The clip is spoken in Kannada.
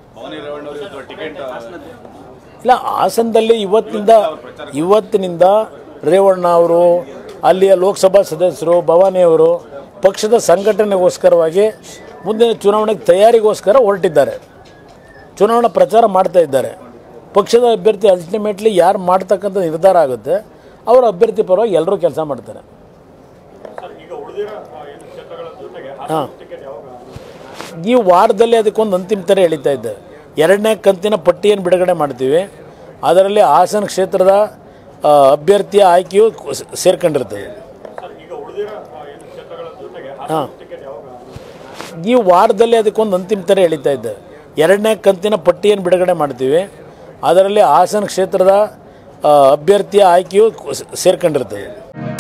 ಭವಾನಿ ರೇವಣ್ಣ ಅವರು ಇವತ್ತು ಟಿಕೆಟ್ ಇಲ್ಲ ಹಾಸನದಲ್ಲಿ ಇವತ್ತಿನಿಂದ ಇವತ್ತಿನಿಂದ ರೇವಣ್ಣ ಅವರು ಅಲ್ಲಿಯ ಲೋಕಸಭಾ ಸದಸ್ಯರು ಭವಾನಿ ಅವರು ಪಕ್ಷದ ಸಂಘಟನೆಗೋಸ್ಕರವಾಗಿ ಮುಂದಿನ ಚುನಾವಣೆಗೆ ತಯಾರಿಗೋಸ್ಕರ ಹೊರಟಿದ್ದಾರೆ ಚುನಾವಣಾ ಪ್ರಚಾರ ಮಾಡ್ತಾ ಇದ್ದಾರೆ ಪಕ್ಷದ ಅಭ್ಯರ್ಥಿ ಅಲ್ಟಿಮೇಟ್ಲಿ ಯಾರು ಮಾಡ್ತಕ್ಕಂಥ ನಿರ್ಧಾರ ಆಗುತ್ತೆ ಅವರ ಅಭ್ಯರ್ಥಿ ಪರವಾಗಿ ಎಲ್ಲರೂ ಕೆಲಸ ಮಾಡ್ತಾರೆ ಹಾಂ ಈ ವಾರದಲ್ಲಿ ಅದಕ್ಕೊಂದು ಅಂತಿಮ ಥರ ಎಳಿತಾ ಇದ್ದೆ ಎರಡನೇ ಕಂತಿನ ಪಟ್ಟಿಯನ್ನು ಬಿಡುಗಡೆ ಮಾಡ್ತೀವಿ ಅದರಲ್ಲಿ ಹಾಸನ ಕ್ಷೇತ್ರದ ಆ, ಅಭ್ಯರ್ಥಿಯ ಆಯ್ಕೆಯು ಸ- ಸೇರ್ಕೊಂಡಿರ್ತದೆ ಹಾಂ ಈ ವಾರದಲ್ಲಿ ಅದಕ್ಕೊಂದು ಅಂತಿಮ ಥರ ಎಳಿತಾ ಇದ್ದೆ ಎರಡನೇ ಕಂತಿನ ಪಟ್ಟಿಯನ್ನು ಬಿಡುಗಡೆ ಮಾಡ್ತೀವಿ ಅದರಲ್ಲಿ ಹಾಸನ ಕ್ಷೇತ್ರದ ಆ, ಅಭ್ಯರ್ಥಿಯ ಆಯ್ಕೆಯು ಸ- ಸೇರ್ಕೊಂಡಿರ್ತದೆ